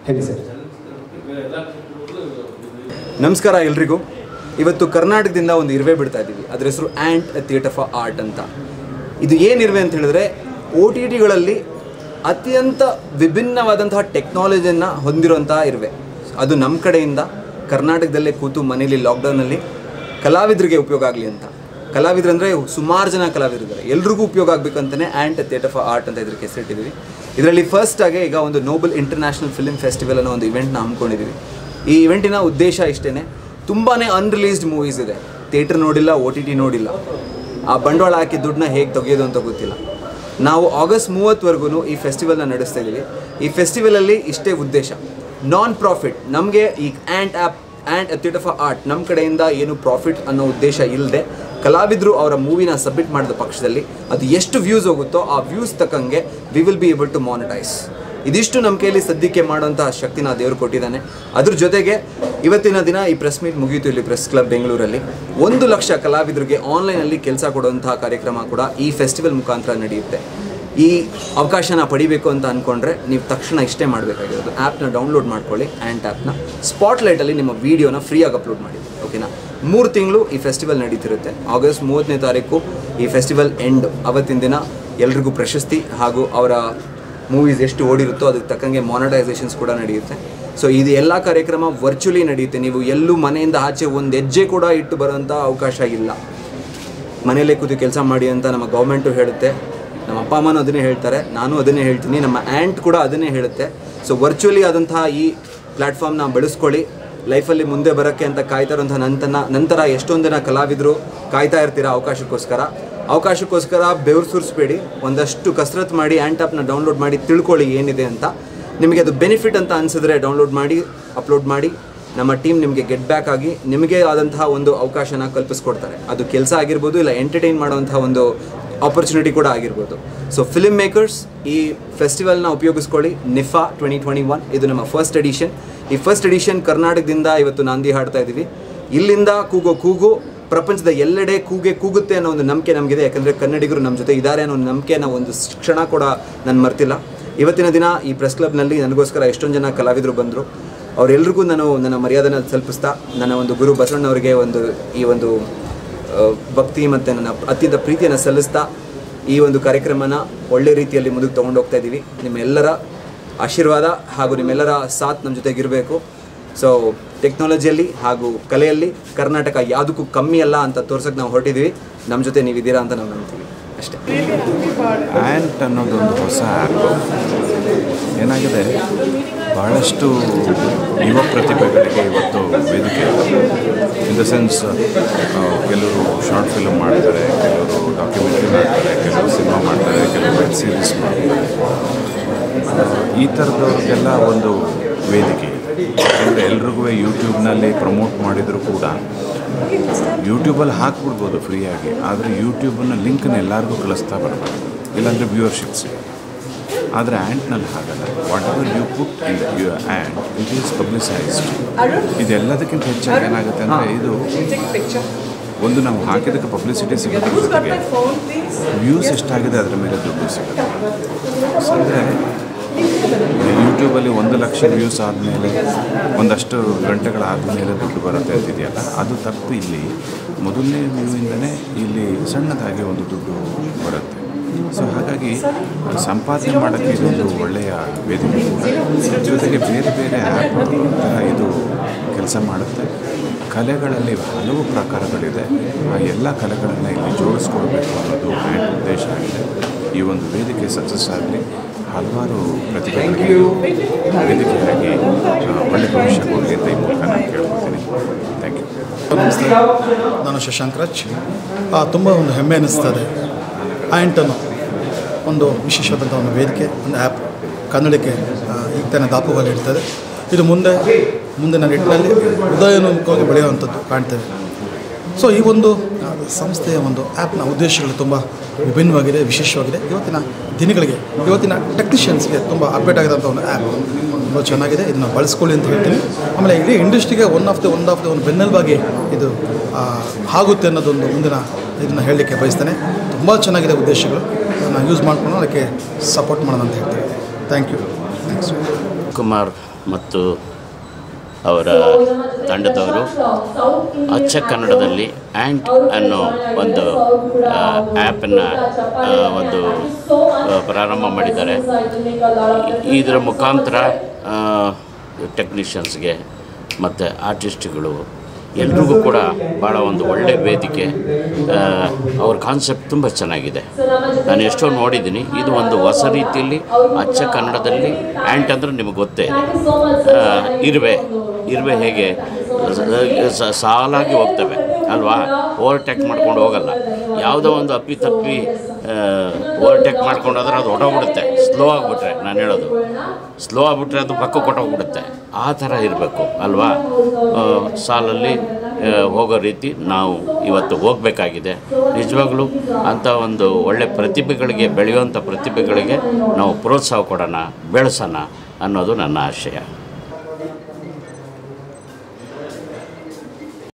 ಹೇಳಿ ಸರ್ ನಮಸ್ಕಾರ ಎಲ್ರಿಗೂ ಇವತ್ತು ಕರ್ನಾಟಕದಿಂದ ಒಂದು ಇರುವೆ ಬಿಡ್ತಾ ಇದ್ದೀವಿ ಅದ್ರ ಹೆಸರು ಆ್ಯಂಟ್ ಥಿಯೇಟರ್ ಫಾರ್ ಆರ್ಟ್ ಅಂತ ಇದು ಏನಿರುವೆ ಅಂತ ಹೇಳಿದ್ರೆ ಓ ಟಿ ಟಿಗಳಲ್ಲಿ ಅತ್ಯಂತ ವಿಭಿನ್ನವಾದಂತಹ ಟೆಕ್ನಾಲಜಿಯನ್ನು ಹೊಂದಿರುವಂತಹ ಇರುವೆ ಅದು ನಮ್ಮ ಕಡೆಯಿಂದ ಕರ್ನಾಟಕದಲ್ಲೇ ಕೂತು ಮನೇಲಿ ಲಾಕ್ಡೌನಲ್ಲಿ ಕಲಾವಿದರಿಗೆ ಉಪಯೋಗ ಆಗಲಿ ಅಂತ ಕಲಾವಿದ್ರು ಅಂದರೆ ಸುಮಾರು ಜನ ಕಲಾವಿದರಿದ್ದಾರೆ ಎಲ್ರಿಗೂ ಉಪಯೋಗ ಆಗಬೇಕಂತಲೇ ಆ್ಯಂಟ್ ಥಿಯೇಟರ್ ಫಾರ್ ಆರ್ಟ್ ಅಂತ ಇದಕ್ಕೆ ಹೆಸರಿಟ್ಟಿದ್ದೀವಿ ಇದರಲ್ಲಿ ಫಸ್ಟ್ ಆಗಿ ಈಗ ಒಂದು ನೋಬಲ್ ಇಂಟರ್ನ್ಯಾಷನಲ್ ಫಿಲ್ಮ್ ಫೆಸ್ಟಿವಲ್ ಅನ್ನೋ ಒಂದು ಇವೆಂಟ್ನ ಹಮ್ಮಿಕೊಂಡಿದ್ದೀವಿ ಈ ಇವೆಂಟಿನ ಉದ್ದೇಶ ಇಷ್ಟೇ ತುಂಬಾ ಅನ್ರಿಲೀಸ್ಡ್ ಮೂವೀಸ್ ಇದೆ ಥಿಯೇಟರ್ ನೋಡಿಲ್ಲ ಓ ಟಿ ಟಿ ನೋಡಿಲ್ಲ ಆ ಬಂಡವಾಳ ಹಾಕಿ ದುಡ್ಡನ್ನ ಹೇಗೆ ತೆಗೆಯೋದು ಅಂತ ಗೊತ್ತಿಲ್ಲ ನಾವು ಆಗಸ್ಟ್ ಮೂವತ್ತವರೆಗೂ ಈ ಫೆಸ್ಟಿವಲ್ನ ನಡೆಸ್ತಾ ಇದ್ದೀವಿ ಈ ಫೆಸ್ಟಿವಲಲ್ಲಿ ಇಷ್ಟೇ ಉದ್ದೇಶ ನಾನ್ ಪ್ರಾಫಿಟ್ ನಮಗೆ ಈ ant app and theatre for art ನಮ್ಮ ಕಡೆಯಿಂದ ಏನು ಪ್ರಾಫಿಟ್ ಅನ್ನೋ ಉದ್ದೇಶ ಇಲ್ಲದೆ ಕಲಾವಿದರು ಅವರ ಮೂವಿನ ಸಬ್ಮಿಟ್ ಮಾಡಿದ ಪಕ್ಷದಲ್ಲಿ ಅದು ಎಷ್ಟು ವ್ಯೂಸ್ ಹೋಗುತ್ತೋ ಆ ವ್ಯೂಸ್ ತಕ್ಕಂಗೆ we will be able to monetize ಇದಿಷ್ಟು ನಮ್ಮ ಕೈಯಲ್ಲಿ ಸದ್ಯಕ್ಕೆ ಮಾಡುವಂತಹ ಶಕ್ತಿನ ದೇವರು ಕೊಟ್ಟಿದ್ದಾನೆ ಅದ್ರ ಜೊತೆಗೆ ಇವತ್ತಿನ ದಿನ ಈ ಪ್ರೆಸ್ ಮೀಟ್ ಮುಗಿಯಿತು ಇಲ್ಲಿ ಪ್ರೆಸ್ ಕ್ಲಬ್ ಬೆಂಗಳೂರಲ್ಲಿ ಒಂದು ಲಕ್ಷ ಕಲಾವಿದರಿಗೆ ಆನ್ಲೈನಲ್ಲಿ ಕೆಲಸ ಕೊಡುವಂತಹ ಕಾರ್ಯಕ್ರಮ ಕೂಡ ಈ ಫೆಸ್ಟಿವಲ್ ಮುಖಾಂತರ ನಡೆಯುತ್ತೆ ಈ ಅವಕಾಶನ ಪಡಿಬೇಕು ಅಂತ ಅಂದ್ಕೊಂಡ್ರೆ ನೀವು ತಕ್ಷಣ ಇಷ್ಟೇ ಮಾಡಬೇಕಾಗಿರೋದು ಆ್ಯಪ್ನ ಡೌನ್ಲೋಡ್ ಮಾಡ್ಕೊಳ್ಳಿ ಆ್ಯಂಟ್ ಆ್ಯಪ್ನ ಸ್ಪಾಟ್ಲೈಟಲ್ಲಿ ನಿಮ್ಮ ವೀಡಿಯೋನ ಫ್ರೀಯಾಗಿ ಅಪ್ಲೋಡ್ ಮಾಡಿ ಓಕೆನಾ ಮೂರು ತಿಂಗಳು ಈ ಫೆಸ್ಟಿವಲ್ ನಡೀತಿರುತ್ತೆ ಆಗಸ್ಟ್ ಮೂವತ್ತನೇ ತಾರೀಕು ಈ ಫೆಸ್ಟಿವಲ್ ಎಂಡ್ ಅವತ್ತಿನ ದಿನ ಎಲ್ರಿಗೂ ಪ್ರಶಸ್ತಿ ಹಾಗೂ ಅವರ ಮೂವೀಸ್ ಎಷ್ಟು ಓಡಿರುತ್ತೋ ಅದಕ್ಕೆ ತಕ್ಕಂಗೆ ಮಾನಿಟೈಸೇಷನ್ಸ್ ಕೂಡ ನಡೆಯುತ್ತೆ ಸೊ ಇದು ಎಲ್ಲ ಕಾರ್ಯಕ್ರಮ ವರ್ಚುಲಿ ನಡೆಯುತ್ತೆ ನೀವು ಎಲ್ಲೂ ಮನೆಯಿಂದ ಆಚೆ ಒಂದು ಹೆಜ್ಜೆ ಕೂಡ ಇಟ್ಟು ಬರೋಂಥ ಅವಕಾಶ ಇಲ್ಲ ಮನೆಯಲ್ಲೇ ಕೂತು ಕೆಲಸ ಮಾಡಿ ಅಂತ ನಮ್ಮ ಗೌರ್ಮೆಂಟು ಹೇಳುತ್ತೆ ನಮ್ಮ ಅಪ್ಪ ಅಮ್ಮನೂ ಅದನ್ನೇ ಹೇಳ್ತಾರೆ ನಾನು ಅದನ್ನೇ ಹೇಳ್ತೀನಿ ನಮ್ಮ ಆ್ಯಂಟ್ ಕೂಡ ಅದನ್ನೇ ಹೇಳುತ್ತೆ ಸೊ ವರ್ಚುವಲಿ ಆದಂತಹ ಈ ಪ್ಲ್ಯಾಟ್ಫಾರ್ಮ್ನ ಬೆಳೆಸ್ಕೊಳ್ಳಿ ಲೈಫಲ್ಲಿ ಮುಂದೆ ಬರೋಕ್ಕೆ ಅಂತ ಕಾಯ್ತಾ ಇರೋಂಥ ನಂತರ ನಂತರ ಎಷ್ಟೊಂದು ಜನ ಕಲಾವಿದರು ಕಾಯ್ತಾ ಇರ್ತೀರ ಅವಕಾಶಕ್ಕೋಸ್ಕರ ಅವಕಾಶಕ್ಕೋಸ್ಕರ ಬೆವರು ಸುರಿಸ್ಬೇಡಿ ಒಂದಷ್ಟು ಕಸರತ್ತು ಮಾಡಿ ಆ್ಯಂಟ್ ಆ್ಯಪ್ನ ಡೌನ್ಲೋಡ್ ಮಾಡಿ ತಿಳ್ಕೊಳ್ಳಿ ಏನಿದೆ ಅಂತ ನಿಮಗೆ ಅದು ಬೆನಿಫಿಟ್ ಅಂತ ಅನಿಸಿದ್ರೆ ಡೌನ್ಲೋಡ್ ಮಾಡಿ ಅಪ್ಲೋಡ್ ಮಾಡಿ ನಮ್ಮ ಟೀಮ್ ನಿಮಗೆ ಗೆಟ್ ಬ್ಯಾಕ್ ಆಗಿ ನಿಮಗೆ ಆದಂತಹ ಒಂದು ಅವಕಾಶನ ಕಲ್ಪಿಸ್ಕೊಡ್ತಾರೆ ಅದು ಕೆಲಸ ಆಗಿರ್ಬೋದು ಇಲ್ಲ ಎಂಟರ್ಟೈನ್ ಮಾಡುವಂತಹ ಒಂದು ಆಪರ್ಚುನಿಟಿ ಕೂಡ ಆಗಿರ್ಬೋದು ಸೊ ಫಿಲ್ಮ್ ಮೇಕರ್ಸ್ ಈ ಫೆಸ್ಟಿವಲ್ನ ಉಪಯೋಗಿಸ್ಕೊಳ್ಳಿ ನಿಫಾ ಟ್ವೆಂಟಿ ಟ್ವೆಂಟಿ ಒನ್ ಇದು ನಮ್ಮ ಫಸ್ಟ್ ಎಡಿಷನ್ ಈ ಫಸ್ಟ್ ಎಡಿಷನ್ ಕರ್ನಾಟಕದಿಂದ ಇವತ್ತು ನಾಂದಿ ಹಾಡ್ತಾ ಇದ್ದೀವಿ ಇಲ್ಲಿಂದ ಕೂಗೋ ಕೂಗು ಪ್ರಪಂಚದ ಎಲ್ಲೆಡೆ ಕೂಗೆ ಕೂಗುತ್ತೆ ಅನ್ನೋ ಒಂದು ನಂಬಿಕೆ ನಮಗಿದೆ ಯಾಕಂದರೆ ಕನ್ನಡಿಗರು ನಮ್ಮ ಜೊತೆ ಇದ್ದಾರೆ ಅನ್ನೋ ಒಂದು ನಂಬಿಕೆ ಒಂದು ಕ್ಷಣ ಕೂಡ ನಾನು ಮರ್ತಿಲ್ಲ ಇವತ್ತಿನ ದಿನ ಈ ಪ್ರೆಸ್ ಕ್ಲಬ್ನಲ್ಲಿ ನನಗೋಸ್ಕರ ಎಷ್ಟೊಂದು ಜನ ಕಲಾವಿದರು ಬಂದರು ಅವರೆಲ್ರಿಗೂ ನಾನು ನನ್ನ ಮರ್ಯಾದೆನ ತಲುಪಿಸ್ತಾ ನನ್ನ ಒಂದು ಗುರು ಬಸವಣ್ಣವರಿಗೆ ಒಂದು ಈ ಒಂದು ಆ, ಭಕ್ತಿ ಮತ್ತು ನನ್ನ ಅತ್ಯಂತ ಪ್ರೀತಿಯನ್ನು ಸಲ್ಲಿಸ್ತಾ ಈ ಒಂದು ಕಾರ್ಯಕ್ರಮನ ಒಳ್ಳೆ ರೀತಿಯಲ್ಲಿ ಮುಂದಕ್ಕೆ ತೊಗೊಂಡು ಹೋಗ್ತಾ ಇದ್ದೀವಿ ನಿಮ್ಮೆಲ್ಲರ ಆಶೀರ್ವಾದ ಹಾಗೂ ನಿಮ್ಮೆಲ್ಲರ ಸಾಥ್ ನಮ್ಮ ಜೊತೆಗಿರಬೇಕು ಸೊ ಟೆಕ್ನಾಲಜಿಯಲ್ಲಿ ಹಾಗೂ ಕಲೆಯಲ್ಲಿ ಕರ್ನಾಟಕ ಯಾವುದಕ್ಕೂ ಕಮ್ಮಿ ಅಲ್ಲ ಅಂತ ತೋರ್ಸೋಕೆ ನಾವು ಹೊರಟಿದ್ದೀವಿ ನಮ್ಮ ಜೊತೆ ನೀವಿದ್ದೀರಾ ಅಂತ ನಾವು ನಂಬ್ತೀವಿ ಅಷ್ಟೇ ಆ್ಯಂಟ್ ಅನ್ನೋದೊಂದು ಹೊಸ ಆ್ಯಪ್ ಏನಾಗಿದೆ ಭಾಳಷ್ಟು ಯುವ ಪ್ರತಿಭೆಗಳಿಗೆ ಇವತ್ತು ವೇದಿಕೆ ಇನ್ ದ ಸೆನ್ಸ್ ಕೆಲವರು ಶಾರ್ಟ್ ಫಿಲ್ಮ್ ಮಾಡ್ತಾರೆ ಕೆಲವರು ಡಾಕ್ಯುಮೆಂಟ್ರಿ ಮಾಡ್ತಾರೆ ಕೆಲವರು ಸಿನಿಮಾ ಮಾಡ್ತಾರೆ ಕೆಲವರು ವೆಬ್ ಸೀರೀಸ್ ಮಾಡ್ತಾರೆ ಈ ಥರದವ್ರಿಗೆಲ್ಲ ಒಂದು ವೇದಿಕೆ ಯಾಕೆಂದರೆ ಎಲ್ರಿಗೂ ಯೂಟ್ಯೂಬ್ನಲ್ಲಿ ಪ್ರಮೋಟ್ ಮಾಡಿದರೂ ಕೂಡ ಯೂಟ್ಯೂಬಲ್ಲಿ ಹಾಕ್ಬಿಡ್ಬೋದು ಫ್ರೀಯಾಗಿ ಆದರೆ ಯೂಟ್ಯೂಬನ್ನ ಲಿಂಕ್ನ ಎಲ್ಲರಿಗೂ ಕಳಿಸ್ತಾ ಬರಬಾರ್ದು ಇಲ್ಲಾಂದರೆ ವ್ಯೂವರ್ಶಿಪ್ ಸಿಗುತ್ತೆ ಆದರೆ ಆ್ಯಂಟ್ನಲ್ಲಿ ಹಾಗಲ್ಲ whatever you put in your and it is publicised ಇದೆಲ್ಲದಕ್ಕಿಂತ ಹೆಚ್ಚಾಗಿ ಏನಾಗುತ್ತೆ ಅಂದರೆ ಇದು ಒಂದು ನಾವು ಹಾಕಿದ್ದಕ್ಕೆ ಪಬ್ಲಿಸಿಟಿ ಸಿಗೋದ್ರ ಜೊತೆಗೆ ವ್ಯೂಸ್ ಎಷ್ಟಾಗಿದೆ ಅದರ ಮೇಲೆ ದುಡ್ಡು ಸಿಗುತ್ತೆ ಅಂದರೆ ಯೂಟ್ಯೂಬಲ್ಲಿ ಒಂದು ಲಕ್ಷ ವ್ಯೂಸ್ ಆದಮೇಲೆ ಒಂದಷ್ಟು ಗಂಟೆಗಳಾದಮೇಲೆ ದುಡ್ಡು ಬರುತ್ತೆ ಅಂತಿದೆಯಲ್ಲ ಅದು ತಪ್ಪು ಇಲ್ಲಿ ಮೊದಲನೇ ವ್ಯೂವಿಂದನೇ ಇಲ್ಲಿ ಸಣ್ಣದಾಗಿ ಒಂದು ದುಡ್ಡು ಬರುತ್ತೆ ಸೊ ಹಾಗಾಗಿ ಸಂಪಾದನೆ ಮಾಡೋಕ್ಕೆ ಇದೊಂದು ಒಳ್ಳೆಯ ವೇದಿಕೆ ಕೂಡ ಜೊತೆಗೆ ಬೇರೆ ಬೇರೆ ಆ್ಯಪ್ ಇದು ಕೆಲಸ ಮಾಡುತ್ತೆ ಕಲೆಗಳಲ್ಲಿ ಹಲವು ಪ್ರಕಾರಗಳಿದೆ ಆ ಎಲ್ಲ ಕಲೆಗಳನ್ನು ಇಲ್ಲಿ ಜೋಡಿಸ್ಕೊಳ್ಬೇಕು ಅನ್ನೋದು ಆ್ಯಂಡ್ ಉದ್ದೇಶ ಆಗಿದೆ ಈ ಒಂದು ವೇದಿಕೆ ಸಕ್ಸಸ್ ಆಗಲಿ ಹಲವಾರು ಪ್ರತಿಭೆಗಳಿಗೆ ಇದು ವೇದಿಕೆಯಾಗಿ ಆ, ಒಳ್ಳೆ ಭವಿಷ್ಯ ಕೊಡಲಿ ಅಂತ ಈ ಮೂಲಕ ನಾನು ಕೇಳ್ಕೊತೀನಿ ಥ್ಯಾಂಕ್ ಯು ನಮಸ್ತೆ ನಾನು ಶಶಾಂಕ್ ರಾಜ್ ತುಂಬ ಒಂದು ಹೆಮ್ಮೆ ಅನ್ನಿಸ್ತದೆ ಆ್ಯಂಟನ್ನು ಒಂದು ವಿಶೇಷವಾದಂಥ ಒಂದು ವೇದಿಕೆ ಒಂದು ಆ್ಯಪ್ ಕನ್ನಡಕ್ಕೆ ಆ, ಈಗ ತಾನೇ ದಾಪುಗಾಲು ಇಡ್ತದೆ ಇದು ಮುಂದೆ ಮುಂದಿನ ನಿಟ್ಟಿನಲ್ಲಿ ಹೃದಯೋನ್ಮುಖವಾಗಿ ಬೆಳೆಯುವಂಥದ್ದು ಕಾಣ್ತೇವೆ ಸೊ ಈ ಒಂದು ಆ, ಸಂಸ್ಥೆಯ ಒಂದು ಆ್ಯಪ್ನ ಉದ್ದೇಶಗಳು ತುಂಬ ವಿಭಿನ್ನವಾಗಿದೆ ವಿಶೇಷವಾಗಿದೆ ಇವತ್ತಿನ ದಿನಗಳಿಗೆ ಇವತ್ತಿನ ಟೆಕ್ನಿಷಿಯನ್ಸ್ಗೆ ತುಂಬ ಅಪ್ಡೇಟ್ ಆಗಿರೋಂಥ ಒಂದು ಆ್ಯಪ್ ತುಂಬ ಚೆನ್ನಾಗಿದೆ ಇದನ್ನು ಬಳಸ್ಕೊಳ್ಳಿ ಅಂತ ಹೇಳ್ತೀನಿ ಆಮೇಲೆ ಇಡೀ ಇಂಡಸ್ಟ್ರಿಗೆ one of the one of the ಒಂದು ಬೆನ್ನೆಲುಬಾಗಿ ಇದು ಆ, ಆಗುತ್ತೆ ಅನ್ನೋದೊಂದು ಮುಂದಿನ ಇದನ್ನು ಹೇಳಲಿಕ್ಕೆ ಬಯಸ್ತೇನೆ ತುಂಬ ಚೆನ್ನಾಗಿದೆ ಉದ್ದೇಶಗಳು ಅದನ್ನು ಯೂಸ್ ಮಾಡಿಕೊಂಡು ಅದಕ್ಕೆ ಸಪೋರ್ಟ್ ಮಾಡೋಣ ಅಂತ ಹೇಳ್ತೀನಿ ಥ್ಯಾಂಕ್ ಯು ಥ್ಯಾಂಕ್ಸ್ ಕುಮಾರ್ ಮತ್ತು ಅವರ ತಂಡದವರು ಅಚ್ಚ ಕನ್ನಡದಲ್ಲಿ ಆ್ಯಂಟ್ ಅನ್ನೋ ಒಂದು ಆ್ಯಪನ್ನು ಒಂದು ಆ, ಪ್ರಾರಂಭ ಮಾಡಿದ್ದಾರೆ ಇ- ಇದರ ಮುಖಾಂತರ ಟೆಕ್ನಿಷಿಯನ್ಸ್ಗೆ ಮತ್ತು ಆರ್ಟಿಸ್ಟ್ಗಳು ಎಲ್ರಿಗೂ ಕೂಡ ಭಾಳ ಒಂದು ಒಳ್ಳೆ ವೇದಿಕೆ ಆ, ಅವ್ರ ಕಾನ್ಸೆಪ್ಟ್ ತುಂಬ ಚೆನ್ನಾಗಿದೆ ನಾನು ಎಷ್ಟೋ ನೋಡಿದ್ದೀನಿ ಇದು ಒಂದು ಹೊಸ ರೀತಿಯಲ್ಲಿ ಅಚ್ಚ ಕನ್ನಡದಲ್ಲಿ ಆ್ಯಂಟ್ ಅಂದರೆ ನಿಮಗೆ ಗೊತ್ತೇ ಇದೆ ಆ, ಇರುವೆ ಇರುವೆ ಹೇಗೆ ಸ- ಸಾಲಾಗಿ ಹೋಗ್ತವೆ ಅಲ್ವಾ ಓವರ್ಟೇಕ್ ಮಾಡ್ಕೊಂಡು ಹೋಗಲ್ಲ ಯಾವುದೋ ಒಂದು ಅಪ್ಪಿ ತಪ್ಪಿ ಓವರ್ಟೇಕ್ ಮಾಡ್ಕೊಂಡು ಹೋದ್ರೆ ಅದು ಹೊಟ್ಟೋಗ್ಬಿಡುತ್ತೆ ಸ್ಲೋ ಆಗಿಬಿಟ್ರೆ ನಾನು ಹೇಳೋದು ಸ್ಲೋ ಆಗಿಬಿಟ್ರೆ ಅದು ಪಕ್ಕ ಕೊಟ್ಟೋಗ್ಬಿಡುತ್ತೆ ಆ ಥರ ಇರಬೇಕು ಅಲ್ವಾ ಆ, ಸಾಲಲ್ಲಿ ಆ, ಹೋಗೋ ರೀತಿ ನಾವು ಇವತ್ತು ಹೋಗಬೇಕಾಗಿದೆ ನಿಜವಾಗ್ಲೂ ಅಂಥ ಒಂದು ಒಳ್ಳೆ ಪ್ರತಿಭೆಗಳಿಗೆ ಬೆಳೆಯುವಂಥ ಪ್ರತಿಭೆಗಳಿಗೆ ನಾವು ಪ್ರೋತ್ಸಾಹ ಕೊಡೋಣ ಬೆಳೆಸೋಣ ಅನ್ನೋದು ನನ್ನ ಆಶಯ